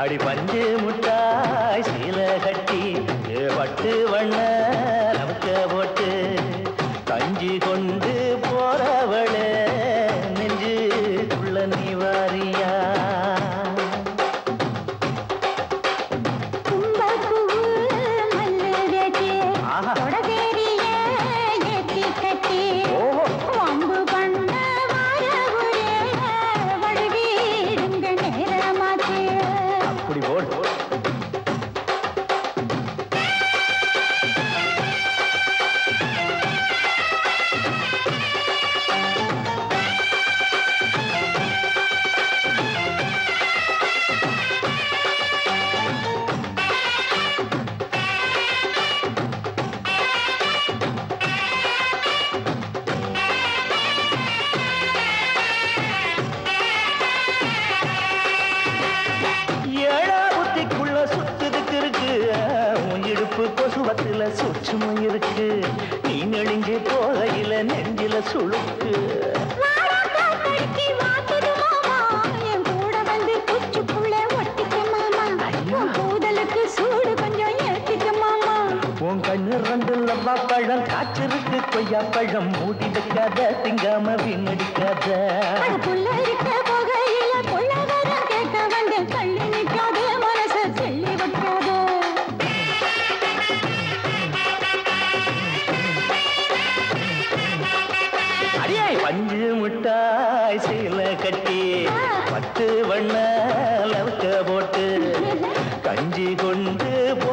அடி பஞ்சு முட்டாய் சீல கட்டி ஏ பட்டு வண்ண நமக்க போட்டு கஞ்சி கொண்டு போறவளே நெஞ்சுக்குள்ள நீ வாரியா கும்பப்பூவு மல்லிகைக்கு ஆஹா. தொடவேரிய ஏத்தி கட்டி ஓஹோ. வம்பு பண்ண வாரவுரே வழுவிடுங்க நேரமாச்சு அப்படி போடு ஏழா புத்திக்குள்ள சுத்துதுக்கு இருக்கு உன் இடுப்பு கொசுவத்துல சூட்சுமம் இருக்கு நீ நெளிஞ்சு போகையில நெஞ்சில சுளுக்கு வாடா காத்தடிச்சு வாத்துது மாமா என் கூட வந்து குச்சுக்குள்ளே ஒட்டிக்க மாமா உன் கூதலுக்கு சூடு கொஞ்சம் ஏத்திக்க மாமா உன் கண்ணு ரெண்டு லவ்வா பழம் காய்ச்சிருக்கு கொய்யா பழம் மூடி வைக்காத திங்காம வீணடிக்காத அது புள்ள இருக்க போகையில புள்ள வரம் கேட்க வந்து தள்ளி நிக்காதே மனச தெள்ளி வைக்காதே அடியே பஞ்சு முட்டாய் சீல கட்டி பத்து வண்ண லவுக்க போட்டு கஞ்சி கொண்டு போ